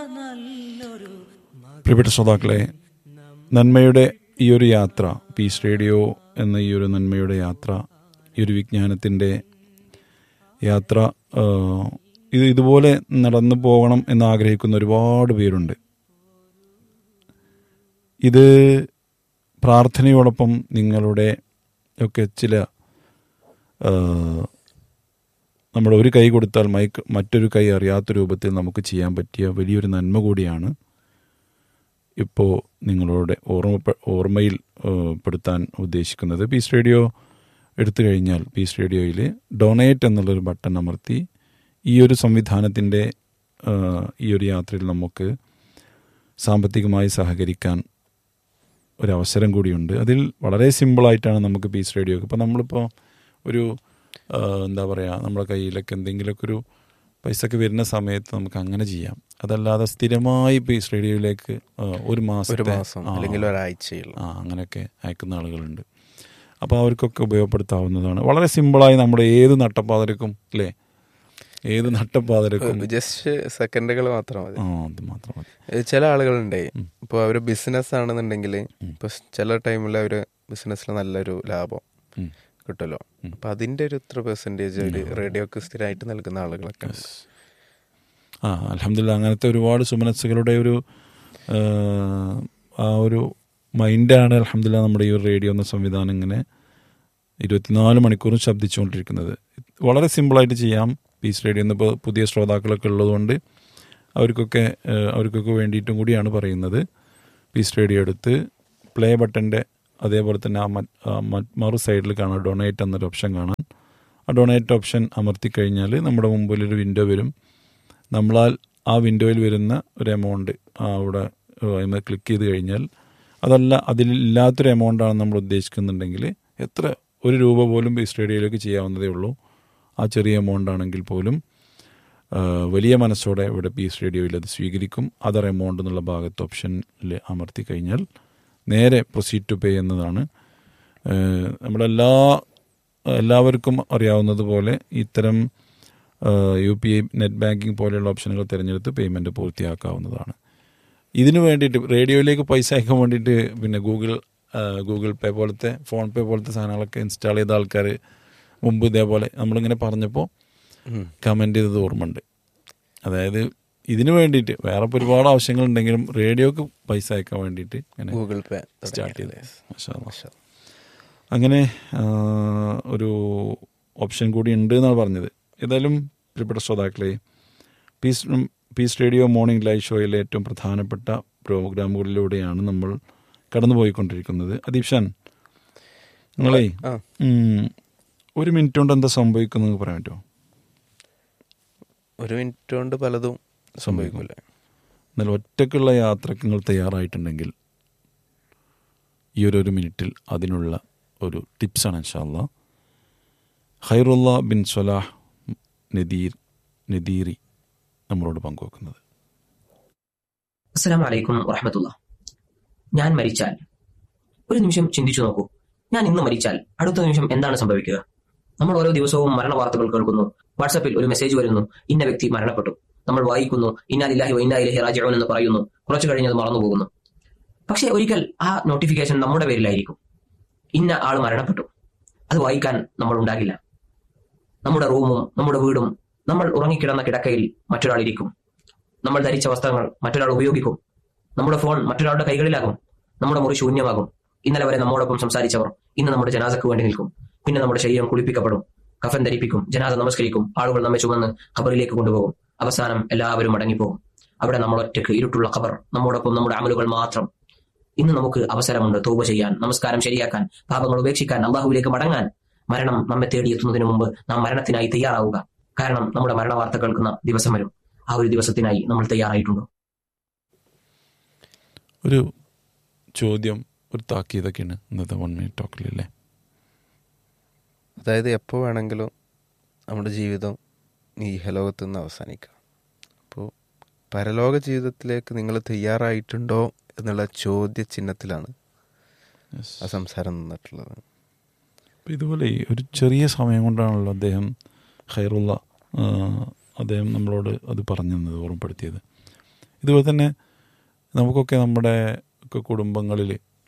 പ്രിയപ്പെട്ട ശ്രോതാക്കളെ നന്മയുടെ ഈ ഒരു യാത്ര പീസ് റേഡിയോ എന്ന ഈ ഒരു നന്മയുടെ യാത്ര ഈ ഒരു വിജ്ഞാനത്തിൻ്റെ യാത്ര ആ, ഇത് ഇതുപോലെ നടന്നു പോകണം എന്ന് ആഗ്രഹിക്കുന്ന ഒരുപാട് പേരുണ്ട് ഇത് പ്രാർത്ഥനയോടൊപ്പം നിങ്ങളുടെ ഒക്കെ ചില ആ, നമ്മൾ ഒരു കൈ കൊടുത്താൽ മൈക്ക് മറ്റൊരു കൈ അറിയാത്ത രൂപത്തിൽ നമുക്ക് ചെയ്യാൻ പറ്റിയ വലിയൊരു നന്മ കൂടിയാണ് ഇപ്പോൾ നിങ്ങളുടെ ഓർമ്മ ഓർമ്മയിൽ ഏഹ്, പെടുത്താൻ ഉദ്ദേശിക്കുന്നത് പീസ് റേഡിയോ എടുത്തു കഴിഞ്ഞാൽ പീസ് റേഡിയോയിൽ ഡൊണേറ്റ് എന്നുള്ളൊരു ബട്ടൺ അമർത്തി ഈ ഒരു സംവിധാനത്തിൻ്റെ ഏഹ്, ഈ ഒരു യാത്രയിൽ നമുക്ക് സാമ്പത്തികമായി സഹകരിക്കാൻ ഒരവസരം കൂടിയുണ്ട് അതിൽ വളരെ സിമ്പിളായിട്ടാണ് നമുക്ക് പീസ് റേഡിയോ ഇപ്പോൾ നമ്മളിപ്പോൾ ഒരു ആ, എന്താ പറയുക നമ്മുടെ കയ്യിലൊക്കെ എന്തെങ്കിലുമൊക്കെ ഒരു പൈസ ഒക്കെ വരുന്ന സമയത്ത് നമുക്ക് അങ്ങനെ ചെയ്യാം അതല്ലാതെ സ്ഥിരമായി പീസ് റേഡിയോയിലേക്ക് ആ, ഒരു ഒരു മാസം മാസം അല്ലെങ്കിൽ ഒരാഴ്ചയിൽ ആ അങ്ങനെയൊക്കെ അയക്കുന്ന ആളുകളുണ്ട് അപ്പോൾ അവർക്കൊക്കെ ഉപയോഗപ്പെടുത്താവുന്നതാണ് വളരെ സിമ്പിളായി നമ്മുടെ ഏത് നട്ടപ്പാതരക്കും അല്ലേ ഏത് നട്ടപ്പാതരക്കും ജസ്റ്റ് സെക്കൻഡുകൾ മാത്രം മതി ആ അത് മാത്രം മതി ഏ, ചില ആളുകളുണ്ടേ ഇപ്പോൾ അവർ ബിസിനസ് ആണെന്നുണ്ടെങ്കിൽ ഇപ്പോൾ ചില ടൈമിൽ അവർ ബിസിനസ്സിൽ നല്ലൊരു ലാഭം ഉം. കിട്ടുമല്ലോ അപ്പം അതിൻ്റെ ഒരു ഇത്ര പെർസെൻറ്റേജ് അവർ റേഡിയോക്ക് സ്ഥിരമായിട്ട് നൽകുന്ന ആളുകളൊക്കെ ഉണ്ട് ആ അലഹമില്ല അങ്ങനത്തെ ഒരുപാട് സുമനസ്സുകളുടെ ഒരു ആ, ആ ഒരു മൈൻഡാണ് അലഹമില്ല നമ്മുടെ ഈ ഒരു റേഡിയോ എന്ന സംവിധാനം ഇങ്ങനെ ഇരുപത്തിനാല് മണിക്കൂറും ശബ്ദിച്ചുകൊണ്ടിരിക്കുന്നത് വളരെ സിമ്പിളായിട്ട് ചെയ്യാം പീസ് റേഡിയോ ഇപ്പോൾ പുതിയ ശ്രോതാക്കളൊക്കെ ഉള്ളതുകൊണ്ട് അവർക്കൊക്കെ ആ, അവർക്കൊക്കെ വേണ്ടിയിട്ടും കൂടിയാണ് പറയുന്നത് പീസ് റേഡിയോ എടുത്ത് പ്ലേ ബട്ടൻ്റെ അതേപോലെ തന്നെ ആ മറ്റ് ആ മറ്റ് മറു സൈഡിൽ കാണാം ഡൊണേറ്റ് എന്നൊരു ഓപ്ഷൻ കാണാൻ ആ ഡൊണേറ്റ് ഓപ്ഷൻ അമർത്തി കഴിഞ്ഞാൽ നമ്മുടെ മുമ്പിൽ ഒരു വിൻഡോ വരും നമ്മളാൽ ആ വിൻഡോയിൽ വരുന്ന ഒരു എമൗണ്ട് അവിടെ അതിന് ക്ലിക്ക് ചെയ്ത് കഴിഞ്ഞാൽ അതല്ല അതിലില്ലാത്തൊരു എമൗണ്ടാണ് നമ്മൾ ഉദ്ദേശിക്കുന്നുണ്ടെങ്കിൽ എത്ര ഒരു രൂപ പോലും ഈ സ്റ്റേഡിയോയിലേക്ക് ചെയ്യാവുന്നതേ ഉള്ളൂ ആ ചെറിയ എമൗണ്ട് ആണെങ്കിൽ പോലും ആ, വലിയ മനസ്സോടെ ഇവിടെ പി സ്റ്റേഡിയോയിൽ അത് സ്വീകരിക്കും അതർ എമൗണ്ട് എന്നുള്ള ഭാഗത്ത് ഓപ്ഷനിൽ അമർത്തി കഴിഞ്ഞാൽ നേരെ പ്രൊസീഡ് ടു പേ എന്നതാണ് ആ, നമ്മളെല്ലാ എല്ലാവർക്കും അറിയാവുന്നതുപോലെ ഇത്തരം U P I net banking പോലെയുള്ള ഓപ്ഷനുകൾ തിരഞ്ഞെടുത്ത് പേയ്മെൻറ്റ് പൂർത്തിയാക്കാവുന്നതാണ് ഇതിനു വേണ്ടിയിട്ട് റേഡിയോയിലേക്ക് പൈസ അയക്കാൻ വേണ്ടിയിട്ട് പിന്നെ ഗൂഗിൾ ആ, ഗൂഗിൾ പേ പോലത്തെ ഫോൺ പേ പോലത്തെ സാധനങ്ങളൊക്കെ ഇൻസ്റ്റാൾ ചെയ്ത ആൾക്കാർ മുമ്പ് ഇതേപോലെ നമ്മളിങ്ങനെ പറഞ്ഞപ്പോൾ കമൻ്റ് ചെയ്തത് ഓർമ്മയുണ്ട് അതായത് ഇതിനു വേണ്ടിയിട്ട് വേറെ ഇപ്പൊ ഒരുപാട് ആവശ്യങ്ങളുണ്ടെങ്കിലും റേഡിയോക്ക് പൈസ അയക്കാൻ വേണ്ടിയിട്ട് ഇങ്ങനെ ഗൂഗിൾ പേ സ്റ്റാർട്ട് ചെയ്ത് മാഷാ അല്ലാ. അങ്ങനെ ആ, ഒരു ഓപ്ഷൻ കൂടി ഉണ്ട് എന്നാണ് പറഞ്ഞത് ഏതായാലും പ്രിയപ്പെട്ട ശ്രോതാക്കളെ peace peace radio morning live ഷോയിലെ ഏറ്റവും പ്രധാനപ്പെട്ട പ്രോഗ്രാമുകളിലൂടെയാണ് നമ്മൾ കടന്നുപോയിക്കൊണ്ടിരിക്കുന്നത് അദീപ് ഷാൻ നിങ്ങളെ ആ ഉം, ഒരു മിനിറ്റ് കൊണ്ട് എന്താ സംഭവിക്കുന്നത് പറയാൻ പറ്റുമോ ഒരു മിനിറ്റ് കൊണ്ട് പലതും സംഭവിക്കൂലേ എന്നാൽ ഒറ്റയ്ക്കുള്ള യാത്രക്ക് നിങ്ങൾ തയ്യാറായിട്ടുണ്ടെങ്കിൽ ഈ ഒരു ഒരു മിനിറ്റിൽ അതിനുള്ള ഒരു ടിപ്സാണ് ഇൻഷാല്ല ഖൈറുള്ള ബിൻ സലാഹ് നദീർ നദീറി നമ്മളോട് പങ്കുവെക്കുന്നത് അസ്സലാം വലൈക്കും വറഹമത്തുള്ള ഞാൻ മരിച്ചാൽ ഒരു നിമിഷം ചിന്തിച്ചു നോക്കൂ ഞാൻ ഇന്ന് മരിച്ചാൽ അടുത്ത നിമിഷം എന്താണ് സംഭവിക്കുക നമ്മൾ ഓരോ ദിവസവും മരണ വാർത്തകൾ കേൾക്കുന്നു വാട്സാപ്പിൽ ഒരു മെസ്സേജ് വരുന്നു ഇന്ന വ്യക്തി മരണപ്പെട്ടു നമ്മൾ വായിക്കുന്നു ഇന്നാലില്ലാഹി ഇന്നാലിഹി റാജിഊൻ എന്ന് പറയുന്നു കുറച്ചു കഴിഞ്ഞത് മറന്നുപോകുന്നു പക്ഷേ ഒരിക്കൽ ആ നോട്ടിഫിക്കേഷൻ നമ്മുടെ പേരിലായിരിക്കും ഇന്ന ആൾ മരണപ്പെട്ടു അത് വായിക്കാൻ നമ്മൾ ഉണ്ടാകില്ല നമ്മുടെ റൂമും നമ്മുടെ വീടും നമ്മൾ ഉറങ്ങിക്കിടന്ന കിടക്കയിൽ മറ്റൊരാൾ ഇരിക്കും നമ്മൾ ധരിച്ച വസ്ത്രങ്ങൾ മറ്റൊരാൾ ഉപയോഗിക്കും നമ്മുടെ ഫോൺ മറ്റൊരാളുടെ കൈകളിലാകും നമ്മുടെ മുറി ശൂന്യമാകും ഇന്നലെ വരെ നമ്മോടൊപ്പം സംസാരിച്ചവർ ഇന്ന് നമ്മുടെ ജനാസക്ക് വേണ്ടി നിൽക്കും പിന്നെ നമ്മുടെ ശരീരം കുളിപ്പിക്കപ്പെടും കഫൻ ധരിപ്പിക്കും ജനാസ നമസ്കരിക്കും ആളുകൾ നമ്മെ ചുമന്ന് ഖബറിലേക്ക് കൊണ്ടുപോകും അവസാനം എല്ലാവരും മടങ്ങിപ്പോകും അവിടെ നമ്മൾ ഒറ്റയ്ക്ക് ഇരുട്ടുള്ള ഖബർ നമ്മോടൊപ്പം നമ്മുടെ അമലുകൾ മാത്രം ഇന്ന് നമുക്ക് അവസരമുണ്ട് തൂപ ചെയ്യാൻ നമസ്കാരം ശരിയാക്കാൻ പാപങ്ങൾ ഉപേക്ഷിക്കാൻ അള്ളാഹുവിലേക്ക് മടങ്ങാൻ മരണം നമ്മെ തേടിയെത്തുന്നതിന് മുമ്പ് നാം മരണത്തിനായി തയ്യാറാവുക കാരണം നമ്മുടെ മരണ വാർത്ത കേൾക്കുന്ന ദിവസം വരും ആ ഒരു ദിവസത്തിനായി നമ്മൾ തയ്യാറായിട്ടുണ്ടോ ഒരു ചോദ്യം ഒരു താക്കീതൊക്കെയാണ് ഇന്നത്തെ വൺ മിനിറ്റ് ടോക്കിലല്ലേ അതായത് എപ്പോൾ വേണമെങ്കിലും നമ്മുടെ ജീവിതം ഈ ഇഹലോകത്ത് നിന്ന് അവസാനിക്കാം അപ്പോൾ പരലോക ജീവിതത്തിലേക്ക് നിങ്ങൾ തയ്യാറായിട്ടുണ്ടോ എന്നുള്ള ചോദ്യചിഹ്നത്തിലാണ് ആ സംസാരം നിന്നിട്ടുള്ളത് അപ്പോൾ ഇതുപോലെ ഈ ഒരു ചെറിയ സമയം കൊണ്ടാണല്ലോ അദ്ദേഹം ഖൈറുള്ള ആ, അദ്ദേഹം നമ്മളോട് അത് പറഞ്ഞു തന്നത് ഓർമ്മപ്പെടുത്തിയത് ഇതുപോലെ തന്നെ നമുക്കൊക്കെ നമ്മുടെ ഒക്കെ കുടുംബങ്ങളിൽ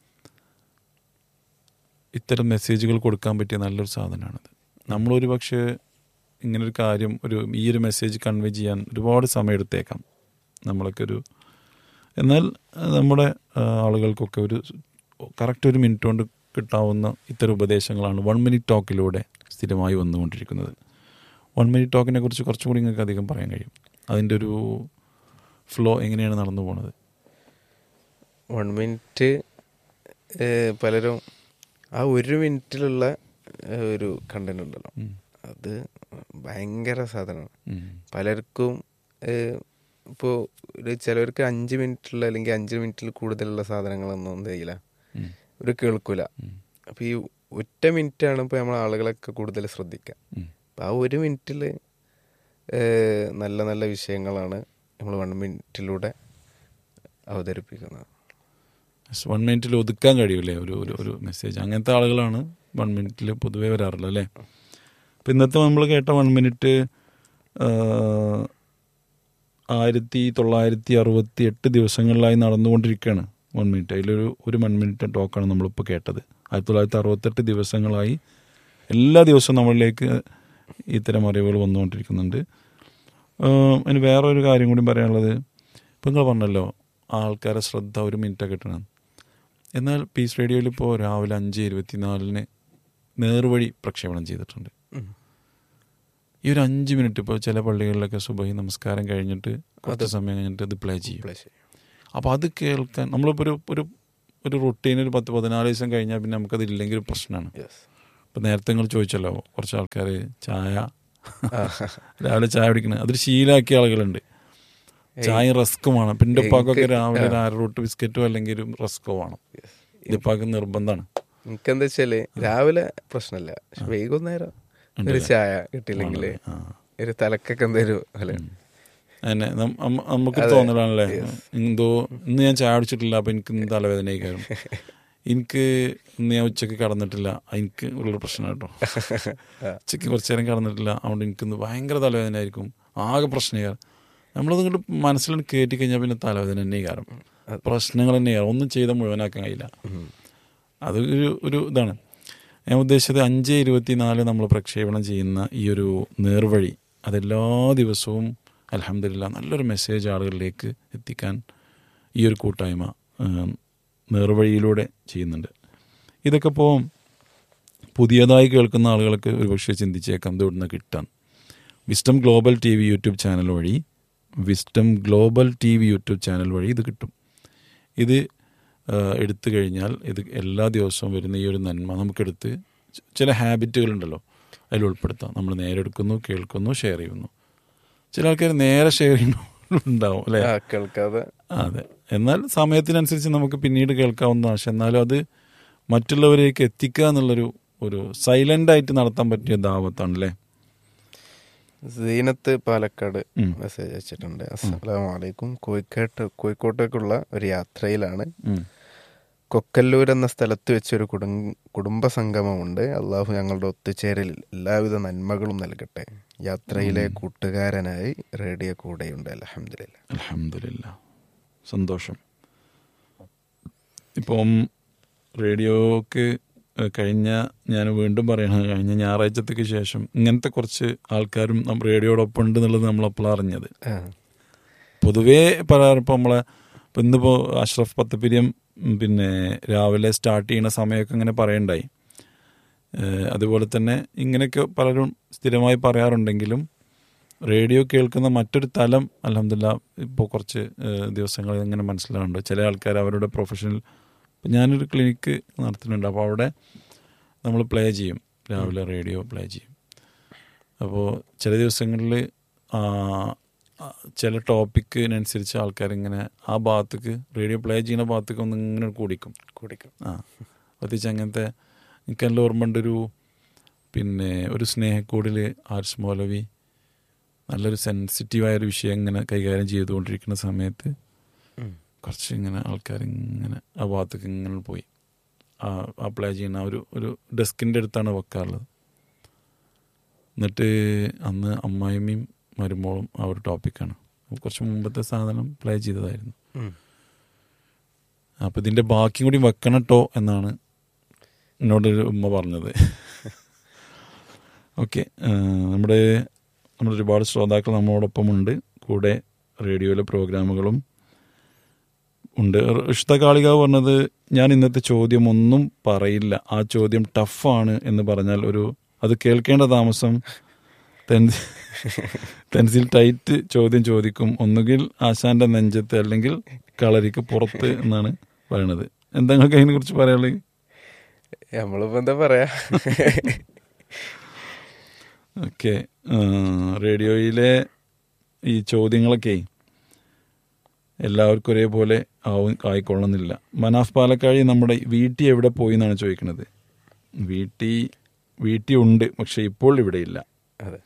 ഇത്തരം മെസ്സേജുകൾ കൊടുക്കാൻ പറ്റിയ നല്ലൊരു സാധനമാണിത് നമ്മളൊരു പക്ഷേ ഇങ്ങനൊരു കാര്യം ഒരു ഈ ഒരു മെസ്സേജ് കൺവേ ചെയ്യാൻ ഒരുപാട് സമയം എടുത്തേക്കാം നമ്മളൊക്കെ ഒരു എന്നാൽ അഹ് നമ്മുടെ ആ, ആളുകൾക്കൊക്കെ ഒരു കറക്റ്റ് ഒരു മിനിറ്റ് കൊണ്ട് കിട്ടാവുന്ന ഇത്തരം ഉപദേശങ്ങളാണ് വൺ മിനിറ്റ് ടോക്കിലൂടെ സ്ഥിരമായി വന്നുകൊണ്ടിരിക്കുന്നത് വൺ മിനിറ്റ് ടോക്കിനെ കുറിച്ച് കുറച്ചും കൂടി നിങ്ങൾക്ക് അധികം പറയാൻ കഴിയും അതിൻ്റെ ഒരു ഫ്ലോ എങ്ങനെയാണ് നടന്നു പോണത് വൺ മിനിറ്റ് പലരും ആ ഒരു മിനിറ്റിലുള്ള ഏഹ്, ഒരു കണ്ടന്റ് ഉണ്ടല്ലോ ഉം. അത് ഭയങ്കര സാധനമാണ് ഉം. പലർക്കും ഇപ്പോൾ ഒരു ചിലവർക്ക് അഞ്ച് മിനിറ്റുള്ള അല്ലെങ്കിൽ അഞ്ച് മിനിറ്റിൽ കൂടുതലുള്ള സാധനങ്ങളൊന്നും എന്ത് ചെയ്യില്ല ഉം. ഒരു കേൾക്കൂല ഉം. അപ്പോൾ ഈ ഒറ്റ മിനിറ്റാണ് ഇപ്പോൾ നമ്മൾ ആളുകളൊക്കെ കൂടുതൽ ശ്രദ്ധിക്കുക ഉം. അപ്പോൾ ആ ഒരു മിനിറ്റിൽ നല്ല നല്ല വിഷയങ്ങളാണ് നമ്മൾ വൺ മിനിറ്റിലൂടെ അവതരിപ്പിക്കുന്നത് വൺ മിനിറ്റിൽ ഒതുക്കാൻ കഴിയൂലേ ഒരു ഒരു ഒരു മെസ്സേജ് അങ്ങനത്തെ ആളുകളാണ് വൺ മിനിറ്റിൽ പൊതുവേ വരാറുള്ളത് അല്ലേ അപ്പം ഇന്നത്തെ നമ്മൾ കേട്ട വൺ മിനിറ്റ് ആയിരത്തി തൊള്ളായിരത്തി അറുപത്തി എട്ട് ദിവസങ്ങളിലായി നടന്നുകൊണ്ടിരിക്കുകയാണ് വൺ മിനിറ്റ് അതിലൊരു ഒരു വൺ മിനിറ്റ് ടോക്കാണ് നമ്മളിപ്പോൾ കേട്ടത് ആയിരത്തി തൊള്ളായിരത്തി അറുപത്തെട്ട് ദിവസങ്ങളായി എല്ലാ ദിവസവും നമ്മളിലേക്ക് ഇത്തരം അറിവുകൾ വന്നുകൊണ്ടിരിക്കുന്നുണ്ട് ആഹ് അതിന് വേറൊരു കാര്യം കൂടി പറയാനുള്ളത് ഇപ്പം നിങ്ങൾ പറഞ്ഞല്ലോ ആൾക്കാരെ ശ്രദ്ധ ഒരു മിനിറ്റ് കിട്ടണം എന്നാൽ പീസ് റേഡിയോയിൽ ഇപ്പോൾ രാവിലെ അഞ്ച് ഇരുപത്തിനാലിന് നേർവഴി പ്രക്ഷേപണം ചെയ്തിട്ടുണ്ട് ഉം. ഈ ഒരു അഞ്ച് മിനിറ്റ് ഇപ്പോൾ ചില പള്ളികളിലൊക്കെ സുബഹി നമസ്കാരം കഴിഞ്ഞിട്ട് കുറച്ച് സമയം കഴിഞ്ഞിട്ട് ഇത് പ്ലേ ചെയ്യും Play ചെയ്യും. അപ്പോൾ അത് കേൾക്കാൻ നമ്മളിപ്പോൾ ഒരു ഒരു ഒരു റൊട്ടീൻ ഒരു പത്ത് പതിനാല് ദിവസം കഴിഞ്ഞാൽ പിന്നെ നമുക്കത് ഇല്ലെങ്കിൽ ഒരു പ്രശ്നമാണ് Yes. ഇപ്പം നേരത്തെ നിങ്ങൾ ചോദിച്ചല്ലോ കുറച്ച് ആൾക്കാർ ചായ ആ. രാവിലെ ചായ കുടിക്കുന്നത് അതൊരു ശീലാക്കിയ ആളുകളുണ്ട് ചായ റസ്കും വേണം പിന്നെ ഉപ്പാക്കൊക്കെ എനിക്ക് രാവിലെ ഒരു ആ. അര റൂട്ട് ബിസ്ക്കറ്റോ അല്ലെങ്കിൽ ഒരു റസ്കോ വേണം Yes. ഇതിപ്പാക്ക് നിർബന്ധമാണ് എനിക്കെന്താ വെച്ചാല് രാവിലെ പ്രശ്നമില്ല പക്ഷെ വൈകുന്നേരം ഒരു ഉണ്ടല്ലേ? ചായ കിട്ടിയില്ലെങ്കിൽ ആ. ഒരു തലക്കൊക്കെ എന്തേലും അല്ലെ അതന്നെ നം- നമ്മ- നമുക്ക് അതെ. തോന്നലാണല്ലേ Yes. എന്തോ ഇന്ന് ഞാൻ ചായ കുടിച്ചിട്ടില്ല അപ്പൊ എനിക്ക് ഇന്ന് തലവേദന കയറും എനിക്ക് ഇന്ന് ഞാൻ ഉച്ചക്ക് കടന്നിട്ടില്ല എനിക്ക് ഉള്ളൊരു പ്രശ്നം കേട്ടോ ഉച്ചക്ക് കുറച്ചു നേരം കടന്നിട്ടില്ല അതുകൊണ്ട് എനിക്കിന്ന് ഭയങ്കര തലവേദന ആയിരിക്കും ആകെ പ്രശ്നകാരം നമ്മളത് ഇങ്ങോട്ട് മനസ്സിലോട്ട് കയറ്റി കഴിഞ്ഞാൽ പിന്നെ തലവേദന തന്നെ കാരണം പ്രശ്നങ്ങൾ തന്നെ ഒന്നും ചെയ്ത മുഴുവനാക്കാൻ കഴിയില്ല അത് ഒരു ഒരു ഇതാണ് ഞാൻ ഉദ്ദേശിച്ചത് അഞ്ച് ഇരുപത്തിനാല് നമ്മൾ പ്രക്ഷേപണം ചെയ്യുന്ന ഈ ഒരു നേർവഴി അതെല്ലാ ദിവസവും അലഹമില്ല നല്ലൊരു മെസ്സേജ് ആളുകളിലേക്ക് എത്തിക്കാൻ ഈ ഒരു കൂട്ടായ്മ ആ, നേർവഴിയിലൂടെ ചെയ്യുന്നുണ്ട് ഇതൊക്കെ ഇപ്പോൾ പുതിയതായി കേൾക്കുന്ന ആളുകൾക്ക് ഒരുപക്ഷെ ചിന്തിച്ചേക്കാം ഇത് ഇവിടുന്ന് കിട്ടാൻ wisdom global T V YouTube channel വഴി wisdom global T V YouTube channel വഴി ഇത് കിട്ടും ഇത് ആ, എടുത്തു കഴിഞ്ഞാൽ ഇത് എല്ലാ ദിവസവും വരുന്ന ഈ ഒരു നന്മ നമുക്കെടുത്ത് ച- ചില ഹാബിറ്റുകളുണ്ടല്ലോ അതിൽ ഉൾപ്പെടുത്താം നമ്മൾ നേരെ എടുക്കുന്നു കേൾക്കുന്നു ഷെയർ ചെയ്യുന്നു ചില ആൾക്കാർ നേരെ ഷെയർ ചെയ്യുന്നുണ്ടാവും അല്ലേ ആ, കേൾക്കാതെ അതെ എന്നാൽ സമയത്തിനനുസരിച്ച് നമുക്ക് പിന്നീട് കേൾക്കാവുന്നതാണ് പക്ഷെ എന്നാലും അത് മറ്റുള്ളവരേക്ക് എത്തിക്കുക എന്നുള്ളൊരു ഒരു സൈലന്റ് ആയിട്ട് നടത്താൻ പറ്റിയ ദാവത്താണ് അല്ലേ സീനത്ത് പാലക്കാട് ഉം. മെസ്സേജ് അയച്ചിട്ടുണ്ട് അസ്സലാമു അലൈക്കും കോഴിക്കോട്ട് കോഴിക്കോട്ടേക്കുള്ള ഒരു യാത്രയിലാണ് ഉം. കൊക്കല്ലൂർ എന്ന സ്ഥലത്ത് വെച്ചൊരു കുടും കുടുംബ സംഗമമുണ്ട് അള്ളാഹു ഞങ്ങളുടെ ഒത്തുചേരലിൽ എല്ലാവിധ നന്മകളും നൽകട്ടെ യാത്രയിലെ കൂട്ടുകാരനായി റേഡിയോ കൂടെയുണ്ട് അലഹമില്ല അൽഹംദുലില്ലാ സന്തോഷം ഇപ്പം റേഡിയോക്ക് ഏഹ്, കഴിഞ്ഞ ഞാൻ വീണ്ടും പറയണത് കഴിഞ്ഞ ഞായറാഴ്ചത്തേക്ക് ശേഷം ഇങ്ങനത്തെ കുറച്ച് ആൾക്കാരും നം- റേഡിയോടൊപ്പം ഉണ്ട് എന്നുള്ളത് നമ്മൾ അപ്പോൾ അറിഞ്ഞത് പൊതുവേ പറയാറ് ഇപ്പോൾ നമ്മളെ ഇപ്പം ഇന്നിപ്പോൾ അഷ്റഫ് പത്തപ്പിരിയം ഉം, പിന്നെ രാവിലെ സ്റ്റാർട്ട് ചെയ്യുന്ന സമയമൊക്കെ ഇങ്ങനെ പറയണ്ടായി ഏഹ്, അതുപോലെ തന്നെ ഇങ്ങനെയൊക്കെ പലരും സ്ഥിരമായി പറയാറുണ്ടെങ്കിലും റേഡിയോ കേൾക്കുന്ന മറ്റൊരു തലം അലഹമില്ല ഇപ്പോൾ കുറച്ച് ഏഹ്, ദിവസങ്ങൾ ഇങ്ങനെ മനസ്സിലാവുന്നുണ്ട് ചില ആൾക്കാർ അവരുടെ പ്രൊഫഷണൽ ഇപ്പം ഞാനൊരു ക്ലിനിക്ക് നടത്തുന്നുണ്ട് അപ്പോൾ അവിടെ നമ്മൾ പ്ലേ ചെയ്യും രാവിലെ റേഡിയോ പ്ലേ ചെയ്യും അപ്പോൾ ചില ദിവസങ്ങളിൽ ചില ടോപ്പിക്കിനനുസരിച്ച് ആൾക്കാരിങ്ങനെ ആ ഭാഗത്തേക്ക് റേഡിയോ പ്ലേ ചെയ്യുന്ന ഭാഗത്തേക്ക് ഒന്ന് ഇങ്ങനെ കൂടിക്കും കുടിക്കും ആ പ്രത്യേകിച്ച് അങ്ങനത്തെ എനിക്കെല്ലാം ഓർമ്മയുണ്ട് ഒരു പിന്നെ ഒരു സ്നേഹക്കൂടിൽ ആർസ് മൗലവി നല്ലൊരു സെൻസിറ്റീവായ ഒരു വിഷയം ഇങ്ങനെ കൈകാര്യം ചെയ്തുകൊണ്ടിരിക്കുന്ന സമയത്ത് ഉം. കുറച്ച് ഇങ്ങനെ ആൾക്കാർ ഇങ്ങനെ ആ ഭാഗത്തേക്ക് ഇങ്ങനെ പോയി ആ ആ പ്ലേ ചെയ്യുന്ന ആ ഒരു ഒരു ഡെസ്കിൻ്റെ അടുത്താണ് വെക്കാറുള്ളത് എന്നിട്ട് അന്ന് അമ്മായിമ്മയും മരുമോളും ആ ഒരു ടോപ്പിക്കാണ് കുറച്ച് മുമ്പത്തെ സാധനം പ്ലേ ചെയ്തതായിരുന്നു ഉം. അപ്പം ഇതിൻ്റെ ബാക്കി കൂടി വെക്കണം ട്ടോ എന്നാണ് എന്നോട് ഒരു ഉമ്മ പറഞ്ഞത് ഓക്കെ നമ്മുടെ നമ്മുടെ ഒരുപാട് ശ്രോതാക്കൾ നമ്മളോടൊപ്പം ഉണ്ട് കൂടെ റേഡിയോയിലെ പ്രോഗ്രാമുകളും ഉണ്ട് ഇഷ്ട കാളിക പറഞ്ഞത് ഞാൻ ഇന്നത്തെ ചോദ്യം ഒന്നും പറയില്ല ആ ചോദ്യം ടഫാണ് എന്ന് പറഞ്ഞാൽ ഒരു അത് കേൾക്കേണ്ട താമസം തെൻസി തെൻസിൽ ടൈറ്റ് ചോദ്യം ചോദിക്കും ഒന്നുകിൽ ആശാന്റെ നെഞ്ചത്ത് അല്ലെങ്കിൽ കളരിക്ക് പുറത്ത് എന്നാണ് പറയണത് എന്താ നിങ്ങൾക്ക് അതിനെ കുറിച്ച് പറയാനുള്ളത് നമ്മളിപ്പോ എന്താ പറയാ ഓക്കെ റേഡിയോയിലെ ഈ ചോദ്യങ്ങളൊക്കെ എല്ലാവർക്കും ഒരേപോലെ ആവും ആയിക്കൊള്ളുന്നില്ല മനാഫ് പാലക്കാഴി നമ്മുടെ വീട്ടി എവിടെ പോയി എന്നാണ് ചോദിക്കുന്നത് വീട്ടി വീട്ടി ഉണ്ട് പക്ഷെ ഇപ്പോൾ ഇവിടെ ഇല്ല അതെ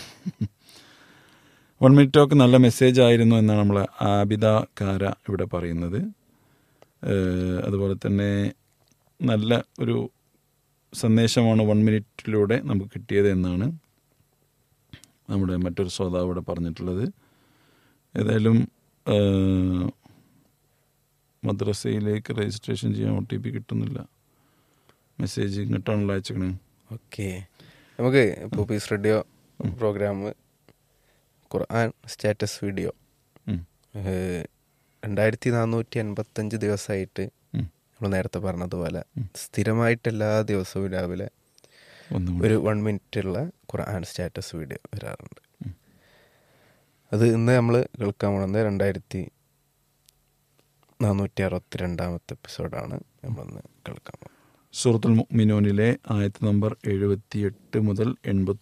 വൺ മിനിറ്റ് ടോക്ക് നല്ല മെസ്സേജ് ആയിരുന്നു എന്നാണ് നമ്മൾ ആബിദ കാര ഇവിടെ പറയുന്നത് ഏഹ് അതുപോലെ തന്നെ നല്ല ഒരു സന്ദേശമാണ് വൺ മിനിറ്റിലൂടെ നമുക്ക് കിട്ടിയത് എന്നാണ് നമ്മുടെ മറ്റൊരു ശ്രോതാവ് ഇവിടെ പറഞ്ഞിട്ടുള്ളത് ഏതായാലും ഏഹ്, മദ്രസയിലേക്ക് രജിസ്ട്രേഷൻ ചെയ്യാൻ ഒ ടി പി കിട്ടുന്നില്ല മെസ്സേജ് ഇങ്ങോട്ടാണല്ലോ അയച്ചേക്കണേ ഓക്കെ നമുക്ക് ഇപ്പോൾ പീസ് റേഡിയോ പ്രോഗ്രാം ഖുർആൻ സ്റ്റാറ്റസ് വീഡിയോ ഉം. രണ്ടായിരത്തി നാനൂറ്റി അൻപത്തഞ്ച് ദിവസമായിട്ട് ഉം. നമ്മൾ നേരത്തെ പറഞ്ഞതുപോലെ സ്ഥിരമായിട്ട് എല്ലാ ദിവസവും രാവിലെ ഒന്നും ഒരു വൺ മിനിറ്റുള്ള ഖുർആൻ സ്റ്റാറ്റസ് വീഡിയോ വരാറുണ്ട് അത് ഇന്ന് നമ്മൾ കേൾക്കാൻ പോകുന്നത് രണ്ടായിരത്തി നാനൂറ്റി അറുപത്തി രണ്ടാമത്തെ എപ്പിസോഡാണ് നമ്മളിന്ന് കേൾക്കാൻ പോകുന്നത് സൂറത്തുൽ മുഅ്മിനൂനിലെ ആയത്ത് നമ്പർ എഴുപത്തിയെട്ട് മുതൽ എൺപത്തി